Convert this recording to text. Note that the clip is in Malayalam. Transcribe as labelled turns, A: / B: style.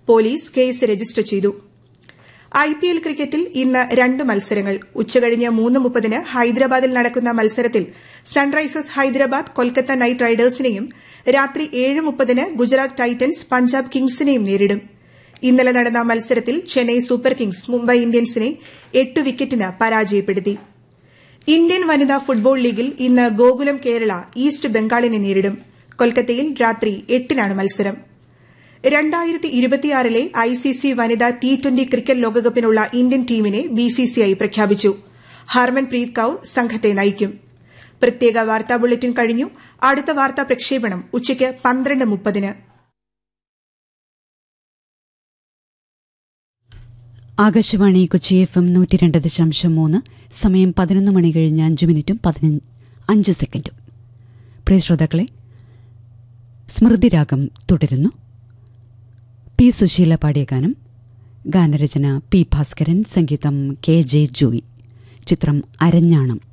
A: പോലീസ് കേസ് രജിസ്റ്റർ ചെയ്തു ഐ പി എൽ ക്രിക്കറ്റിൽ ഇന്ന് രണ്ട് മത്സരങ്ങൾ ഉച്ചകഴിഞ്ഞ് മൂന്ന് മുപ്പതിന് ഹൈദരാബാദിൽ നടക്കുന്ന മത്സരത്തിൽ സൺറൈസേഴ്സ് ഹൈദരാബാദ് കൊൽക്കത്ത നൈറ്റ് റൈഡേഴ്സിനെയും രാത്രി ഏഴ് മുപ്പതിന് ഗുജറാത്ത് ടൈറ്റൻസ് പഞ്ചാബ് കിങ്സിനെയും നേരിടും ഇന്നലെ നടന്ന മത്സരത്തിൽ ചെന്നൈ സൂപ്പർ കിങ്സ് മുംബൈ ഇന്ത്യൻസിനെ എട്ട് വിക്കറ്റിന് പരാജയപ്പെടുത്തി ഇന്ത്യൻ വനിതാ ഫുട്ബോൾ ലീഗിൽ ഇന്ന് ഗോകുലം കേരള ഈസ്റ്റ് ബംഗാളിനെ നേരിടും കൊൽക്കത്തയിൽ രാത്രി എട്ടിനാണ് മത്സരം രണ്ടായിരത്തി ഇരുപത്തിയാറിലെ ഐ സി സി വനിതാ ടി ട്വന്റി ക്രിക്കറ്റ് ലോകകപ്പിനുള്ള ഇന്ത്യൻ ടീമിനെ ബി സി സി ഐ പ്രഖ്യാപിച്ചു ഹർമൻപ്രീത് കൌർ സംഘത്തെ നയിക്കും പ്രത്യേക വാർത്താ ബുള്ളറ്റിൻ കഴിഞ്ഞു അടുത്ത വാർത്താ പ്രക്ഷേപണം ഉച്ചയ്ക്ക് പന്ത്രണ്ട് മുപ്പതിന്
B: ആകാശവാണി കൊച്ചി എഫ് എം നൂറ്റി രണ്ട് ദശാംശം മൂന്ന് സമയം പതിനൊന്ന് മണി കഴിഞ്ഞ് അഞ്ച് മിനിറ്റും പതിനഞ്ച് അഞ്ച് സെക്കൻഡും പ്രിയ ശ്രോതാക്കളെ സ്മൃതിരാഗം തുടരുന്നു പി സുശീല പാടിയ ഗാനം ഗാനരചന പി ഭാസ്കരൻ സംഗീതം കെ ജെ ജോയി ചിത്രം അരഞ്ഞാണം